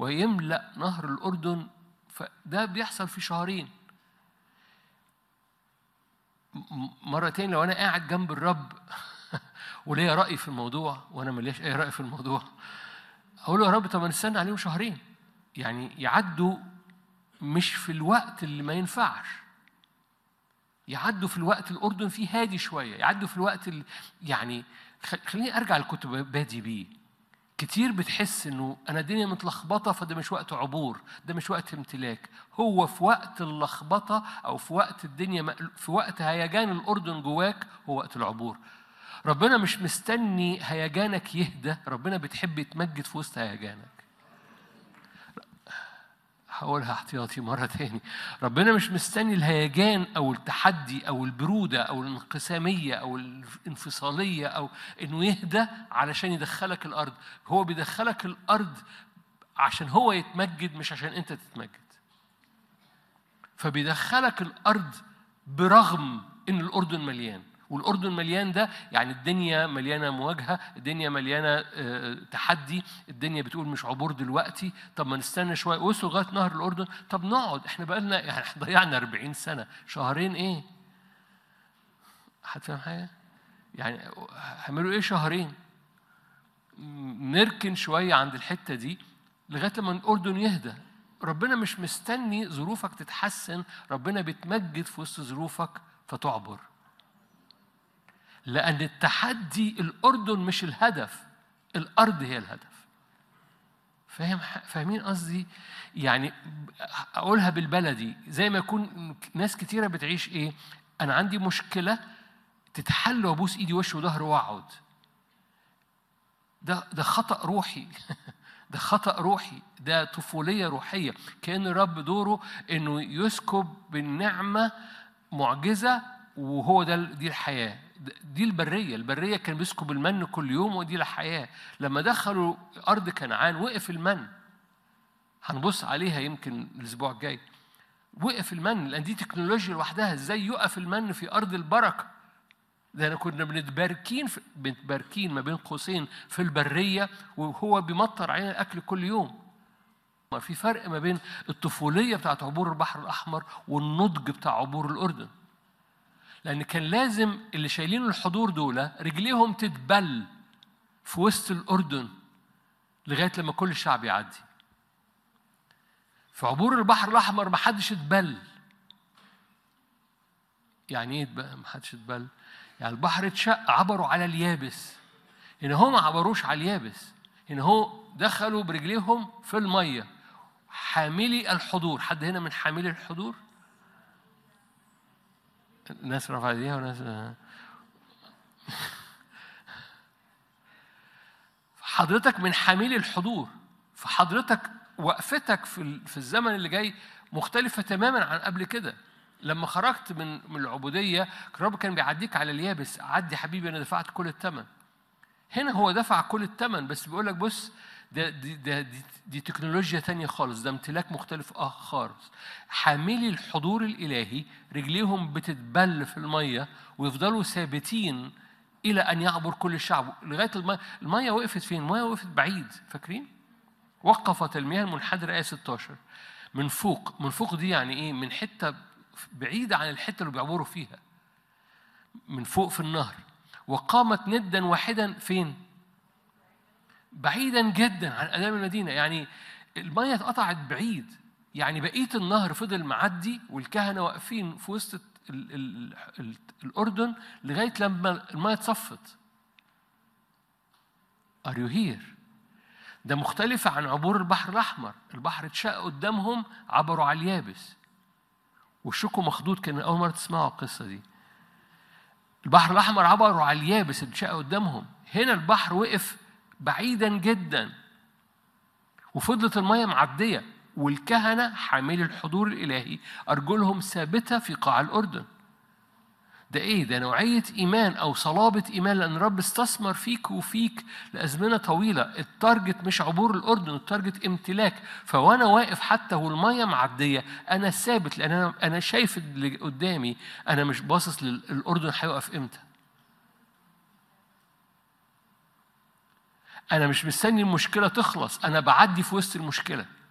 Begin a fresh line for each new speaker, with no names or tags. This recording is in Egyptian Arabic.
ويملأ نهر الأردن فده بيحصل في شهرين م- مرة تاني لو أنا قاعد جنب الرب وليا رأي في الموضوع وأنا ملياش أي رأي في الموضوع أقول له يا رب طب ما نستنى عليهم شهرين يعني يعدوا مش في الوقت اللي ما ينفعش يعدوا في الوقت الأردن فيه هادي شوية يعدوا في الوقت ال... يعني خ- خليني أرجع اللي كنت بادي بيه كتير بتحس انه انا الدنيا متلخبطه فده مش وقت عبور ده مش وقت امتلاك هو في وقت اللخبطه او في وقت الدنيا مقل- في وقت هيجان الاردن جواك هو وقت العبور ربنا مش مستني هيجانك يهدى ربنا بتحب يتمجد في وسط هيجانك هقولها احتياطي مرة تاني ربنا مش مستني الهيجان أو التحدي أو البرودة أو الانقسامية أو الانفصالية أو إنه يهدى علشان يدخلك الأرض هو بيدخلك الأرض عشان هو يتمجد مش عشان أنت تتمجد فبيدخلك الأرض برغم إن الأردن مليان والأردن مليان ده يعني الدنيا مليانة مواجهة الدنيا مليانة آه، تحدي الدنيا بتقول مش عبور دلوقتي طب ما نستنى شوية وصلوا لغاية نهر الأردن طب نقعد احنا بقالنا يعني احنا ضيعنا 40 سنة شهرين ايه حد فاهم حاجة يعني هيعملوا ايه شهرين م- نركن شوية عند الحتة دي لغاية لما الأردن يهدى ربنا مش مستني ظروفك تتحسن ربنا بيتمجد في وسط ظروفك فتعبر لأن التحدي الأردن مش الهدف الأرض هي الهدف فاهم فاهمين قصدي يعني أقولها بالبلدي زي ما يكون ناس كتيرة بتعيش إيه أنا عندي مشكلة تتحل وأبوس إيدي وش وظهر وأقعد ده ده خطأ روحي ده خطأ روحي ده طفولية روحية كأن الرب دوره إنه يسكب بالنعمة معجزة وهو ده دي الحياة دي البرية البرية كان بيسكب المن كل يوم ودي الحياة لما دخلوا أرض كنعان وقف المن هنبص عليها يمكن الأسبوع الجاي وقف المن لأن دي تكنولوجيا لوحدها إزاي يقف المن في أرض البركة ده أنا كنا بنتباركين في بنتباركين ما بين قوسين في البرية وهو بيمطر علينا الأكل كل يوم ما في فرق ما بين الطفولية بتاعت عبور البحر الأحمر والنضج بتاع عبور الأردن لأن كان لازم اللي شايلين الحضور دول رجليهم تتبل في وسط الأردن لغاية لما كل الشعب يعدي في عبور البحر الأحمر ما حدش اتبل يعني ايه اتبل؟ ما حدش اتبل يعني البحر اتشق عبروا على اليابس هنا هم ما عبروش على اليابس هنا هو دخلوا برجليهم في المية حاملي الحضور حد هنا من حاملي الحضور ناس رفع ايديها وناس حضرتك من حاملي الحضور فحضرتك وقفتك في في الزمن اللي جاي مختلفة تماما عن قبل كده لما خرجت من من العبودية الرب كان بيعديك على اليابس عدي حبيبي أنا دفعت كل الثمن هنا هو دفع كل الثمن بس بيقول لك بص ده دي, ده دي, دي تكنولوجيا تانية خالص ده امتلاك مختلف اه خالص حاملي الحضور الإلهي رجليهم بتتبل في المية ويفضلوا ثابتين إلى أن يعبر كل الشعب لغاية المية المية وقفت فين؟ المية وقفت بعيد فاكرين؟ وقفت المياه المنحدرة آية 16 من فوق من فوق دي يعني إيه؟ من حتة بعيدة عن الحتة اللي بيعبروا فيها من فوق في النهر وقامت ندا واحدا فين؟ بعيدا جدا عن أمام المدينة يعني المية اتقطعت بعيد يعني بقية النهر فضل معدي والكهنة واقفين في وسط ال ال ال الأردن لغاية لما المية اتصفت Are you here؟ ده مختلفة عن عبور البحر الأحمر البحر اتشق قدامهم عبروا على اليابس وشكوا مخدود كان أول مرة تسمعوا القصة دي البحر الأحمر عبروا على اليابس اتشق قدامهم هنا البحر وقف بعيدا جدا وفضلت المية معدية والكهنة حاملي الحضور الإلهي أرجلهم ثابتة في قاع الأردن ده إيه؟ ده نوعية إيمان أو صلابة إيمان لأن رب استثمر فيك وفيك لأزمنة طويلة التارجت مش عبور الأردن التارجت امتلاك فوأنا واقف حتى والمية معدية أنا ثابت لأن أنا أنا شايف اللي قدامي أنا مش باصص للأردن هيقف إمتى أنا مش مستني المشكلة تخلص أنا بعدي في وسط المشكلة